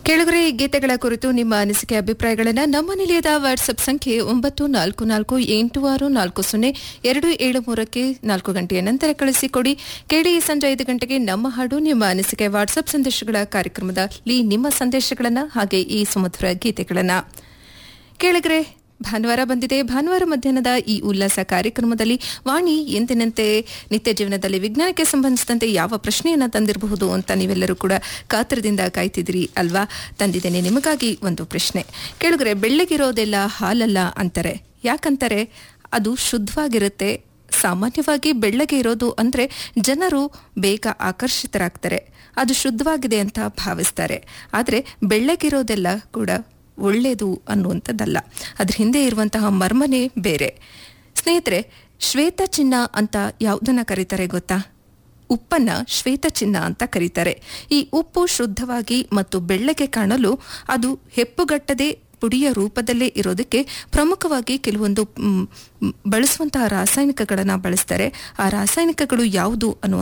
ಕೆಳಗರೆ ಈ ಗೀತೆಗಳ ಕುರಿತು ನಿಮ್ಮ ಅನಿಸಿಕೆ ಅಭಿಪ್ರಾಯಗಳನ್ನು ನಮ್ಮ ನಿಲಯದ ವಾಟ್ಸ್ಆಪ್ ಸಂಖ್ಯೆ ಒಂಬತ್ತು ನಾಲ್ಕು ನಾಲ್ಕು ಎಂಟು ಆರು ನಾಲ್ಕು ಸೊನ್ನೆ ಎರಡು ಏಳು ಮೂರಕ್ಕೆ ನಾಲ್ಕು ಗಂಟೆಯ ನಂತರ ಕಳಿಸಿಕೊಡಿ ಕೇಳಿ ಈ ಸಂಜೆ ಐದು ಗಂಟೆಗೆ ನಮ್ಮ ಹಾಡು ನಿಮ್ಮ ಅನಿಸಿಕೆ ವಾಟ್ಸ್ಆಪ್ ಸಂದೇಶಗಳ ಕಾರ್ಯಕ್ರಮದಲ್ಲಿ ನಿಮ್ಮ ಸಂದೇಶಗಳನ್ನು ಹಾಗೆ ಈ ಸುಮಧುರ ಗೀತೆಗಳನ್ನು ಕೆಳಗರೆ ಭಾನುವಾರ ಬಂದಿದೆ ಭಾನುವಾರ ಮಧ್ಯಾಹ್ನದ ಈ ಉಲ್ಲಾಸ ಕಾರ್ಯಕ್ರಮದಲ್ಲಿ ವಾಣಿ ಎಂದಿನಂತೆ ನಿತ್ಯ ಜೀವನದಲ್ಲಿ ವಿಜ್ಞಾನಕ್ಕೆ ಸಂಬಂಧಿಸಿದಂತೆ ಯಾವ ಪ್ರಶ್ನೆಯನ್ನ ತಂದಿರಬಹುದು ಅಂತ ನೀವೆಲ್ಲರೂ ಕೂಡ ಕಾತರದಿಂದ ಕಾಯ್ತಿದ್ರಿ ಅಲ್ವಾ ತಂದಿದ್ದೇನೆ ನಿಮಗಾಗಿ ಒಂದು ಪ್ರಶ್ನೆ ಕೆಳಗರೆ ಬೆಳ್ಳಗಿರೋದೆಲ್ಲ ಹಾಲಲ್ಲ ಅಂತಾರೆ ಯಾಕಂತಾರೆ ಅದು ಶುದ್ಧವಾಗಿರುತ್ತೆ ಸಾಮಾನ್ಯವಾಗಿ ಬೆಳ್ಳಗೆ ಇರೋದು ಅಂದ್ರೆ ಜನರು ಬೇಗ ಆಕರ್ಷಿತರಾಗ್ತಾರೆ ಅದು ಶುದ್ಧವಾಗಿದೆ ಅಂತ ಭಾವಿಸ್ತಾರೆ ಆದರೆ ಬೆಳ್ಳಗಿರೋದೆಲ್ಲ ಕೂಡ ಒಳ್ಳೆಯದು ಅನ್ನುವಂಥದ್ದಲ್ಲ ಅದ್ರ ಹಿಂದೆ ಇರುವಂತಹ ಮರ್ಮನೇ ಬೇರೆ ಸ್ನೇಹಿತರೆ ಶ್ವೇತ ಚಿನ್ನ ಅಂತ ಯಾವುದನ್ನ ಕರೀತಾರೆ ಗೊತ್ತಾ ಉಪ್ಪನ್ನ ಶ್ವೇತ ಚಿನ್ನ ಅಂತ ಕರೀತಾರೆ ಈ ಉಪ್ಪು ಶುದ್ಧವಾಗಿ ಮತ್ತು ಬೆಳ್ಳಗೆ ಕಾಣಲು ಅದು ಹೆಪ್ಪುಗಟ್ಟದೆ ಪುಡಿಯ ರೂಪದಲ್ಲೇ ಇರೋದಕ್ಕೆ ಪ್ರಮುಖವಾಗಿ ಕೆಲವೊಂದು ಮ್, ಮ್, ಬಳಸುವಂತಹ ರಾಸಾಯನಿಕಗಳನ್ನು ಬಳಸ್ತಾರೆ ಆ ರಾಸಾಯನಿಕಗಳು ಯಾವುದು ಅನ್ನುವ